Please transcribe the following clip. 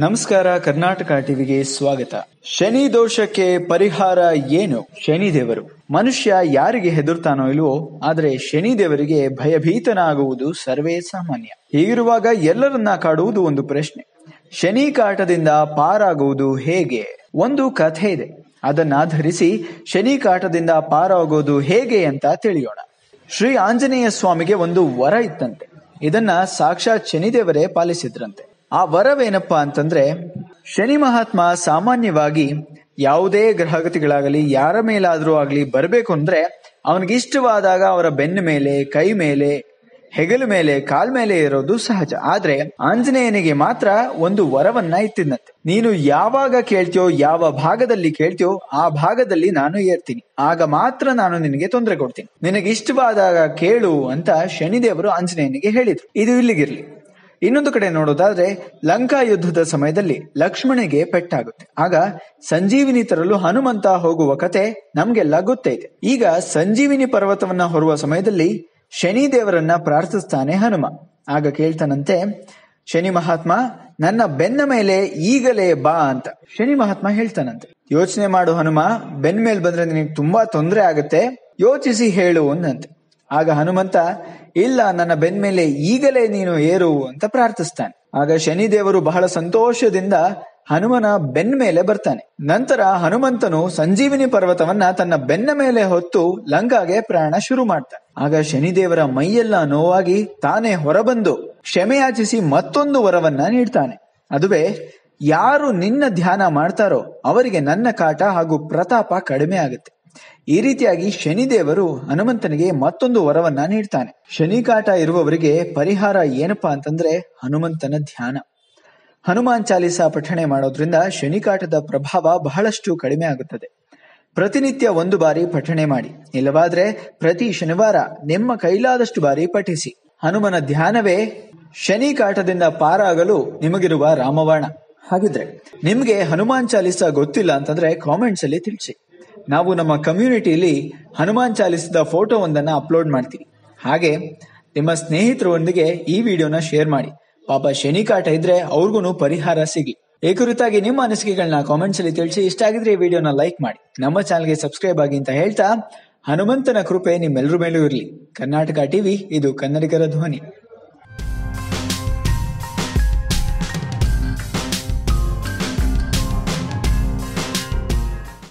ನಮಸ್ಕಾರ ಕರ್ನಾಟಕ ಟಿವಿಗೆ ಸ್ವಾಗತ ಶನಿ ದೋಷಕ್ಕೆ ಪರಿಹಾರ ಏನು ಶನಿ ದೇವರು ಮನುಷ್ಯ ಯಾರಿಗೆ ಹೆದರ್ತಾನೋ ಇಲ್ವೋ ಆದರೆ ಶನಿ ದೇವರಿಗೆ ಭಯಭೀತನಾಗುವುದು ಸರ್ವೇ ಸಾಮಾನ್ಯ ಹೀಗಿರುವಾಗ ಎಲ್ಲರನ್ನ ಕಾಡುವುದು ಒಂದು ಪ್ರಶ್ನೆ ಶನಿ ಕಾಟದಿಂದ ಪಾರಾಗುವುದು ಹೇಗೆ ಒಂದು ಕಥೆ ಇದೆ ಅದನ್ನಾಧರಿಸಿ ಶನಿ ಕಾಟದಿಂದ ಪಾರಾಗೋದು ಹೇಗೆ ಅಂತ ತಿಳಿಯೋಣ ಶ್ರೀ ಆಂಜನೇಯ ಸ್ವಾಮಿಗೆ ಒಂದು ವರ ಇತ್ತಂತೆ ಇದನ್ನ ಸಾಕ್ಷಾತ್ ಶನಿದೇವರೇ ಪಾಲಿಸಿದ್ರಂತೆ ಆ ವರವೇನಪ್ಪಾ ಅಂತಂದ್ರೆ ಶನಿ ಮಹಾತ್ಮ ಸಾಮಾನ್ಯವಾಗಿ ಯಾವುದೇ ಗ್ರಹಗತಿಗಳಾಗಲಿ ಯಾರ ಮೇಲಾದ್ರೂ ಆಗ್ಲಿ ಬರಬೇಕು ಅಂದ್ರೆ ಅವನಿಗೆ ಇಷ್ಟವಾದಾಗ ಅವರ ಬೆನ್ನ ಮೇಲೆ ಕೈ ಮೇಲೆ ಹೆಗಲ ಮೇಲೆ ಕಾಲ್ ಮೇಲೆ ಇರೋದು ಸಹಜ ಆದ್ರೆ ಆಂಜನೇಯನಿಗೆ ಮಾತ್ರ ಒಂದು ವರವನ್ನ ಇತ್ತಿದ್ದಂತೆ ನೀನು ಯಾವಾಗ ಕೇಳ್ತೀಯೋ ಯಾವ ಭಾಗದಲ್ಲಿ ಕೇಳ್ತೀಯೋ ಆ ಭಾಗದಲ್ಲಿ ನಾನು ಏರ್ತೀನಿ ಆಗ ಮಾತ್ರ ನಾನು ನಿನಗೆ ತೊಂದರೆ ಕೊಡ್ತೀನಿ ನಿನಗೆ ಇಷ್ಟವಾದಾಗ ಕೇಳು ಅಂತ ಶನಿದೇವರು ಆಂಜನೇಯನಿಗೆ ಹೇಳಿದ್ರು ಇದು ಇಲ್ಲಿಗಿರ್ಲಿ ಇನ್ನೊಂದು ಕಡೆ ನೋಡೋದಾದ್ರೆ ಲಂಕಾ ಯುದ್ಧದ ಸಮಯದಲ್ಲಿ ಲಕ್ಷ್ಮಣಿಗೆ ಪೆಟ್ಟಾಗುತ್ತೆ ಆಗ ಸಂಜೀವಿನಿ ತರಲು ಹನುಮಂತ ಹೋಗುವ ಕತೆ ನಮ್ಗೆಲ್ಲ ಗೊತ್ತೇ ಇದೆ ಈಗ ಸಂಜೀವಿನಿ ಪರ್ವತವನ್ನ ಹೊರುವ ಸಮಯದಲ್ಲಿ ಶನಿ ದೇವರನ್ನ ಪ್ರಾರ್ಥಿಸ್ತಾನೆ ಹನುಮ ಆಗ ಕೇಳ್ತಾನಂತೆ ಶನಿ ಮಹಾತ್ಮ ನನ್ನ ಬೆನ್ನ ಮೇಲೆ ಈಗಲೇ ಬಾ ಅಂತ ಶನಿ ಮಹಾತ್ಮ ಹೇಳ್ತಾನಂತೆ ಯೋಚನೆ ಮಾಡು ಹನುಮ ಬೆನ್ ಮೇಲೆ ಬಂದ್ರೆ ನಿನಗೆ ತುಂಬಾ ತೊಂದರೆ ಆಗತ್ತೆ ಯೋಚಿಸಿ ಹೇಳು ಅಂದಂತೆ ಆಗ ಹನುಮಂತ ಇಲ್ಲ ನನ್ನ ಬೆನ್ ಮೇಲೆ ಈಗಲೇ ನೀನು ಏರು ಅಂತ ಪ್ರಾರ್ಥಿಸ್ತಾನೆ ಆಗ ಶನಿದೇವರು ಬಹಳ ಸಂತೋಷದಿಂದ ಹನುಮನ ಬೆನ್ನ ಮೇಲೆ ಬರ್ತಾನೆ ನಂತರ ಹನುಮಂತನು ಸಂಜೀವಿನಿ ಪರ್ವತವನ್ನ ತನ್ನ ಬೆನ್ನ ಮೇಲೆ ಹೊತ್ತು ಲಂಕಾಗೆ ಪ್ರಯಾಣ ಶುರು ಮಾಡ್ತಾನೆ ಆಗ ಶನಿದೇವರ ಮೈಯೆಲ್ಲ ನೋವಾಗಿ ತಾನೇ ಹೊರಬಂದು ಕ್ಷಮೆಯಾಚಿಸಿ ಮತ್ತೊಂದು ವರವನ್ನ ನೀಡ್ತಾನೆ ಅದುವೇ ಯಾರು ನಿನ್ನ ಧ್ಯಾನ ಮಾಡ್ತಾರೋ ಅವರಿಗೆ ನನ್ನ ಕಾಟ ಹಾಗೂ ಪ್ರತಾಪ ಕಡಿಮೆ ಆಗುತ್ತೆ ಈ ರೀತಿಯಾಗಿ ಶನಿದೇವರು ಹನುಮಂತನಿಗೆ ಮತ್ತೊಂದು ವರವನ್ನ ನೀಡ್ತಾನೆ ಶನಿ ಕಾಟ ಇರುವವರಿಗೆ ಪರಿಹಾರ ಏನಪ್ಪಾ ಅಂತಂದ್ರೆ ಹನುಮಂತನ ಧ್ಯಾನ ಹನುಮಾನ್ ಚಾಲಿಸ ಪಠಣೆ ಮಾಡೋದ್ರಿಂದ ಶನಿಕಾಟದ ಪ್ರಭಾವ ಬಹಳಷ್ಟು ಕಡಿಮೆ ಆಗುತ್ತದೆ ಪ್ರತಿನಿತ್ಯ ಒಂದು ಬಾರಿ ಪಠಣೆ ಮಾಡಿ ಇಲ್ಲವಾದ್ರೆ ಪ್ರತಿ ಶನಿವಾರ ನಿಮ್ಮ ಕೈಲಾದಷ್ಟು ಬಾರಿ ಪಠಿಸಿ ಹನುಮನ ಧ್ಯಾನವೇ ಶನಿ ಕಾಟದಿಂದ ಪಾರಾಗಲು ನಿಮಗಿರುವ ರಾಮವಾಣ ಹಾಗಿದ್ರೆ ನಿಮ್ಗೆ ಹನುಮಾನ್ ಚಾಲಿಸ ಗೊತ್ತಿಲ್ಲ ಅಂತಂದ್ರೆ ಕಾಮೆಂಟ್ಸ್ ಅಲ್ಲಿ ತಿಳಿಸಿ ನಾವು ನಮ್ಮ ಕಮ್ಯುನಿಟಿಯಲ್ಲಿ ಹನುಮಾನ್ ಚಾಲಿಸಿದ ಫೋಟೋ ಒಂದನ್ನ ಅಪ್ಲೋಡ್ ಮಾಡ್ತೀವಿ ಹಾಗೆ ನಿಮ್ಮ ಸ್ನೇಹಿತರೊಂದಿಗೆ ಈ ವಿಡಿಯೋನ ಶೇರ್ ಮಾಡಿ ಪಾಪ ಶನಿ ಕಾಟ ಇದ್ರೆ ಅವ್ರಿಗೂ ಪರಿಹಾರ ಸಿಗ್ಲಿ ಈ ಕುರಿತಾಗಿ ನಿಮ್ಮ ಅನಿಸಿಕೆಗಳನ್ನ ಕಾಮೆಂಟ್ಸ್ ಅಲ್ಲಿ ತಿಳಿಸಿ ಇಷ್ಟ ಆಗಿದ್ರೆ ಈ ವಿಡಿಯೋನ ಲೈಕ್ ಮಾಡಿ ನಮ್ಮ ಚಾನಲ್ಗೆ ಸಬ್ಸ್ಕ್ರೈಬ್ ಆಗಿ ಅಂತ ಹೇಳ್ತಾ ಹನುಮಂತನ ಕೃಪೆ ನಿಮ್ಮೆಲ್ಲರ ಮೇಲೂ ಇರಲಿ ಕರ್ನಾಟಕ ಟಿವಿ ಇದು ಕನ್ನಡಿಗರ ಧ್ವನಿ